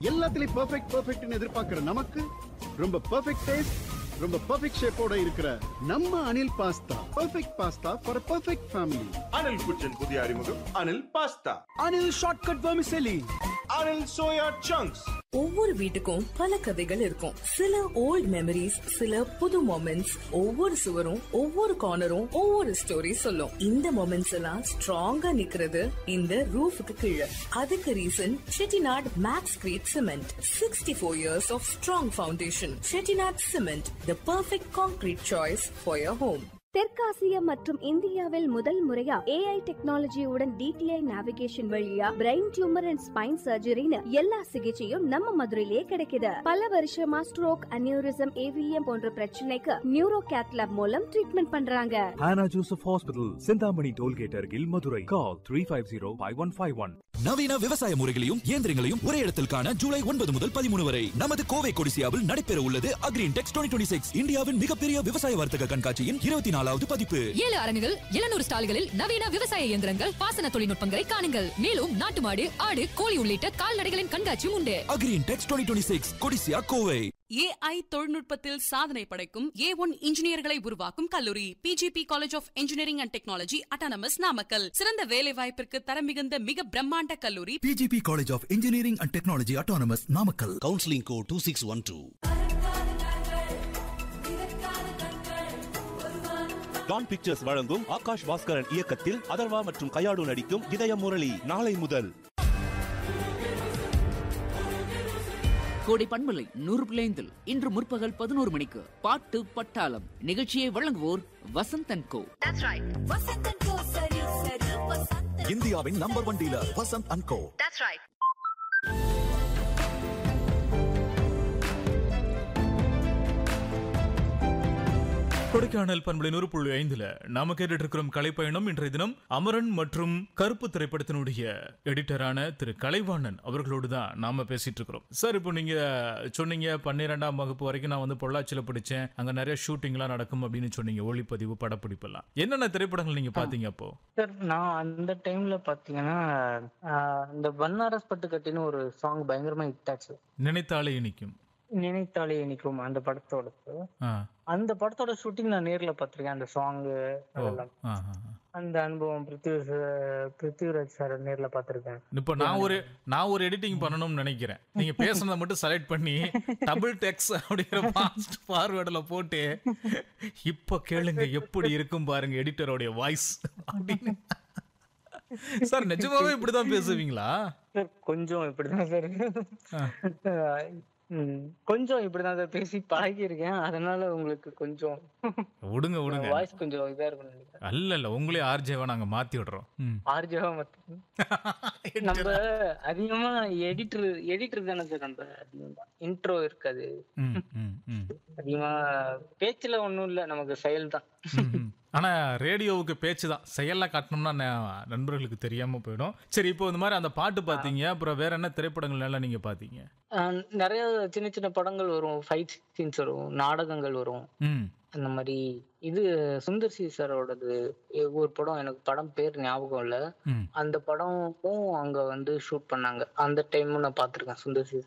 எல்லாத்துலயும் பெர்ஃபெக்ட் பெர்ஃபெக்ட்னு எதிர்பார்க்கிற நமக்கு ரொம்ப பெர்ஃபெக்ட் டேஸ்ட் ரொம்ப பெர்ஃபெக்ட் ஷேப்போட இருக்கிற நம்ம Anil pasta perfect pasta for perfect family Anil kitchen புதிய அறிமுகம் Anil pasta Anil shortcut vermicelli Anil soya chunks ஒவ்வொரு வீட்டுக்கும் பல கதைகள் இருக்கும் சில ஓல்ட் மெமரிஸ் சில புது மொமெண்ட்ஸ் ஒவ்வொரு சுவரும் ஒவ்வொரு கார்னரும் ஒவ்வொரு ஸ்டோரி சொல்லும் இந்த மொமெண்ட்ஸ் எல்லாம் ஸ்ட்ராங்கா நிக்கிறது இந்த ரூஃபுக்கு கீழே அதுக்கு reason Chettinad maxcrete cement sixty four years of strong foundation Chettinad cement the perfect concrete choice for your home தெற்காசியா மற்றும் இந்தியாவில் முதல் முறையா ஏஐ டெக்னாலஜியுடன் டிடிஐ நேவிகேஷன் வழியா பிரெயின் டியூமர் அண்ட் ஸ்பைன் சர்ஜரின்னு எல்லா சிகிச்சையும் நம்ம மதுரையிலே கிடைக்குது பல வருஷமா ஸ்ட்ரோக் அனியூரிசம் ஏவிஎம் போன்ற பிரச்சனைக்கு நியூரோ கேத்லாப் மூலம் ட்ரீட்மெண்ட் பண்றாங்க Hannah Joseph Hospital, Sindhamani Tollgate Argil, Madurai. Call 350-5151. நவீன விவசாய முறைகளையும் இயந்திரங்களையும் ஒரே இடத்தில் காண ஜூலை ஒன்பது முதல் பதிமூணு வரை நமது கோவை கொடிசியாவில் நடைபெற உள்ளது அக்ரீன் டெக்ஸ் டுவெண்ட்டி சிக்ஸ் இந்தியாவின் மிகப்பெரிய விவசாய வர்த்தக கண்காட்சியின் இருபத்தி நாலாவது பதிப்பு ஏழு அரங்குகள் எழுநூறு ஸ்டால்களில் நவீன விவசாய இயந்திரங்கள் பாசன தொழில்நுட்பங்களை காணுங்கள் மேலும் நாட்டு மாடு ஆடு கோழி உள்ளிட்ட கால்நடைகளின் கண்காட்சியும் உண்டு Agrintex twenty six Codissia Kovai AI தொழில்நுட்பத்தில் சாதனை படைக்கும் ஏ ஒன் இன்ஜினியர்களை உருவாக்கும் கல்லூரி PGP college of engineering and technology autonomous Namakkal சிறந்த வேலை வாய்ப்பிற்கு தரம் மிகுந்த மிக பிரம்மாண்ட கல்லூரி PGP college of engineering and technology autonomous Namakkal counselling code two six one two Don pictures வழங்கும் ஆகாஷ் பாஸ்கரன் இயக்கத்தில் அதர்வா மற்றும் கயாடு நடிக்கும் இதய முரளி நாளை முதல் கோடை பண்பலை நூறு பிள்ளைந்தில் இன்று முற்பகல் பதினோரு மணிக்கு பாட்டு பட்டாளம் நிகழ்ச்சியை வழங்குவோர் வசந்தன் கோ இந்தியாவின் number one dealer Vasanth and co Kodaikanal பண்பலை நூறு புள்ளி ஐந்துல நாம கேட்டுட்டு இருக்கிறோம் கலைப்பயணம் இன்றைய தினம் அமரன் மற்றும் கருப்பு திரைப்படத்தினுடைய எடிட்டரான திரு கலைவாணன் அவர்களோடு தான் நாம பேசிட்டு இருக்கிறோம் சார் இப்போ நீங்க சொன்னீங்க பன்னிரெண்டாம் வகுப்பு வரைக்கும் நான் வந்து பொள்ளாச்சியில படிச்சேன் அங்க நிறைய ஷூட்டிங்லாம் நடக்கும் அப்படின்னு சொன்னீங்க ஒளிப்பதிவு படப்பிடிப்பு எல்லாம் என்னென்ன திரைப்படங்கள் நீங்க பாத்தீங்க அப்போ சார் நான் அந்த டைம்ல பாத்தீங்கன்னா ஆஹ், இந்த பன்னாரஸ் பட்டு கட்டின்னு ஒரு சாங் பயங்கரமா ஹிட் ஆச்சு நினைத்தாலே இனிக்கும் நினைத்தாலே இனிக்கும் அந்த படத்தோட ஆ, அந்த படத்தோட ஷூட்டிங் நான் நேர்ல பாத்திருக்கேன் அந்த சாங் ஓ, அதெல்லாம் ஆ, ஆ, ஆ. அந்த அனுபவம் பிருத்திவி சார் பிருத்திவிராஜ் சார் நேர்ல பாத்திருக்கேன் இப்போ நான் ஒரு நான் ஒரு எடிட்டிங் பண்ணணும்னு நினைக்கிறேன் நீங்க பேசுனதை மட்டும் செலக்ட் பண்ணி டபுள் டெக்ஸ் அப்படிங்கிற ஃபாஸ்ட் ஃபார்வேர்டில் போட்டு இப்போ கேளுங்க எப்படி இருக்கும் பாருங்க எடிட்டரோடைய வாய்ஸ் அப்படின்னு சார் நிஜமாவே இப்படிதான் பேசுவீங்களா சார் கொஞ்சம் இப்படிதான் சார் ம், கொஞ்சம் இப்படிதான் சார் பேசி பழகி இருக்கேன் அதனால உங்களுக்கு கொஞ்சம் விடுங்க விடுங்க வாய்ஸ் கொஞ்சம் இதா இருக்கும் நினைக்கிறேன் அல்ல இல்ல உங்களே ஆர்ஜேவா நாங்க மாத்தி விடுறோம் ம். ஆர்ஜவா மத்த நம்ம அதிகமா எடிட்டர் எடிட்டர் தானே சார் நம்ம அதிகமா இன்ட்ரோ இருக்காது ம், ம், ம். அதிகமா பேச்சுல ஒண்ணும் இல்ல நமக்கு செயல் தான் ம்ஹும். ஆனா ரேடியோவுக்கு பேச்சு தான் செயல்ல காட்டணும்னா ந- நண்பர்களுக்கு தெரியாம போயிடும் சரி இப்போ இந்த மாதிரி அந்த பாட்டு பாத்தீங்க அப்புறம் வேற என்ன திரைப்படங்கள் எல்லாம் நீங்க பாத்தீங்க ஆஹ் நிறைய சின்ன சின்ன படங்கள் வரும் ஃபைட் சீன்ஸ் வரும் நாடகங்கள் வரும் ம் அந்த மாதிரி இது சுந்தர் சி சாரோடது ஒரு படம் எனக்கு படம் பேர் ஞாபகம் இல்ல ம் அந்த படமும் அங்க வந்து ஷூட் பண்ணாங்க அந்த டைமும் நான் பாத்திருக்கேன் சுந்தர் சி